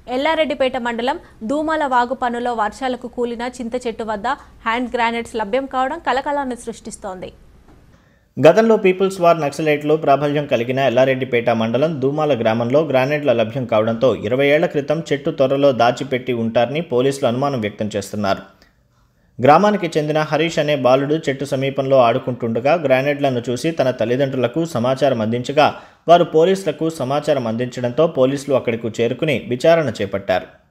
ఎల్లారెడ్డిపేట మండలం దూమాల వాగు పనులో వర్షాలకు కూలిన చింత చెట్టు వద్ద హ్యాండ్ గ్రానైట్స్ లభ్యం కావడం కలకలాన్ని సృష్టిస్తోంది గతంలో పీపుల్స్ వార్ నక్సలైట్లు ప్రాబల్యం కలిగిన ఎల్లారెడ్డిపేట మండలం దూమాల గ్రామంలో గ్రానైడ్ల లభ్యం కావడంతో ఇరవై ఏళ్ల క్రితం చెట్టు త్వరలో దాచిపెట్టి ఉంటారని పోలీసులు అనుమానం వ్యక్తం చేస్తున్నారు గ్రామానికి చెందిన హరీష్ అనే బాలుడు చెట్టు సమీపంలో ఆడుకుంటుండగా గ్రానైడ్లను చూసి తన తల్లిదండ్రులకు సమాచారం అందించగా వారు పోలీసులకు సమాచారం అందించడంతో పోలీసులు అక్కడికి చేరుకుని విచారణ చేపట్టారు